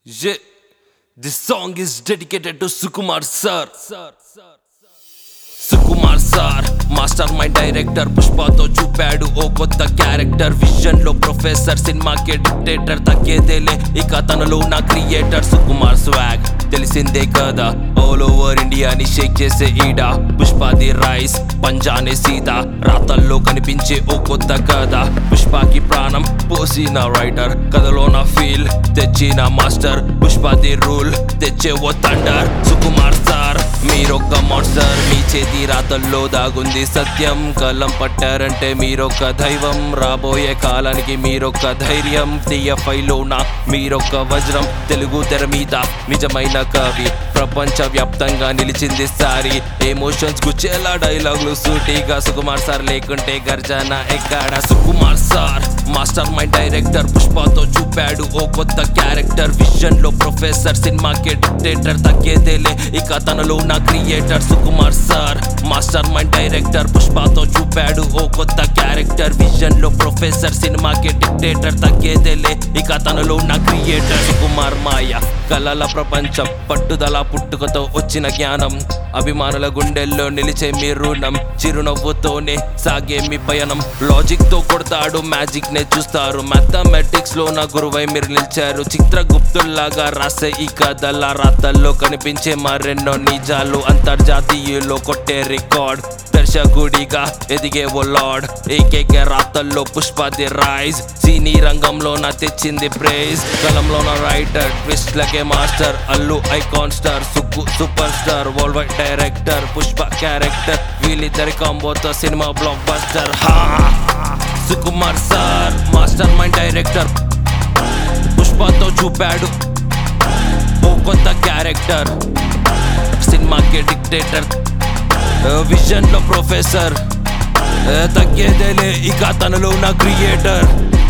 Yeah, this song is dedicated to Sukumar sir. Sukumar sir mastermind director పుష్పతో చూపాడు ఓ కొత్త క్యారెక్టర్ విజన్ లో ప్రొఫెసర్ సినిమాకే డిక్టేటర్ తగ్గేదేలే ఇక తనలో నా క్రియేటర్ సుకుమార్ స్వాగ్ తెలిసిందే కదా ఆల్ ఓవర్ ఇండియాని షేక్ చేసే ఈడ పుష్పాది రైస్ పంజానే సీదా రాతల్లో కనిపించే ఓ కొత్త కథ పుష్పకి ప్రాణం పోసిన రైటర్ కథలో నా ఫీల్ తెచ్చిన మాస్టర్ పుష్పాది రూల్ తెచ్చే ఓ తండర్ సుకుమార్ సార్ మీరొక్క మాన్స్టర్ మీ చేతి రాతల్లో దాగుంది సత్యం కలం పట్టారంటే మీరొక్క దైవం రాబోయే కాలానికి మీరొక్క ధైర్యం టీఎఫ్ఐలో నా మీరొక్క వజ్రం తెలుగు తెర మీద నిజమైన కవి ప్రపంచ వ్యాప్తంగా నిలిచింది సారి ఎమోషన్స్ గుచ్చేలా డైలాగులు సూటిగా సుకుమార్ సార్ లేకుంటే గర్జన ఎక్కడ Sukumar sir mastermind director పుష్పతో చూపాడు ఓ కొత్త క్యారెక్టర్ విజన్ లో ప్రొఫెసర్ సినిమాకే డిక్టేటర్ తగ్గేదేలే ఇక తనలో నా creator Sukumar sir mastermind director పుష్పతో చూపాడు ఓ కొత్త క్యారెక్టర్ విజన్ లో ప్రొఫెసర్ సినిమాకే డిక్టేటర్ తగ్గేదేలే ఇక తనలో నా క్రియేటర్ సుకుమార్ మాయ కలల ప్రపంచం పట్టుదల పుట్టుకతో వచ్చిన జ్ఞానం అభిమానుల గుండెల్లో నిలిచే మీ రుణం చిరునవ్వుతోనే సాగే మీ పయనం లాజిక్ తో కొడతాడు మ్యాజిక్ నే చూస్తారు మ్యాథమెటిక్స్ లో నా గురువై మీరు నిలిచారు చిత్రగుప్తుల్లాగా రాసే ఈ కథల రాతల్లో కనిపించే మరెన్నో నిజాలు అంతర్జాతీయులో కొట్టే రికార్డ్ దర్శకుడిగా ఎదిగే ఓ లార్డ్ ఏకైక రాతల్లో పుష్పది రైజ్ సినీ రంగంలో నా తెచ్చింది ప్రైజ్ కలంలో నా రైటర్ ట్విస్ట్ లకే master Allu icon star Sukku super star worldwide director Pushpa character వీళ్ళిద్దరి కాంబోతో సినిమా బ్లాక్ బస్టర్ హా Sukumar sir mastermind director పుష్పతో చూపాడు ఓ కొత్త క్యారెక్టర్ సినిమాకి డిక్టేటర్ విజన్ లో ప్రొఫెసర్ తగ్గేదేలే ఇక తనలో నా క్రియేటర్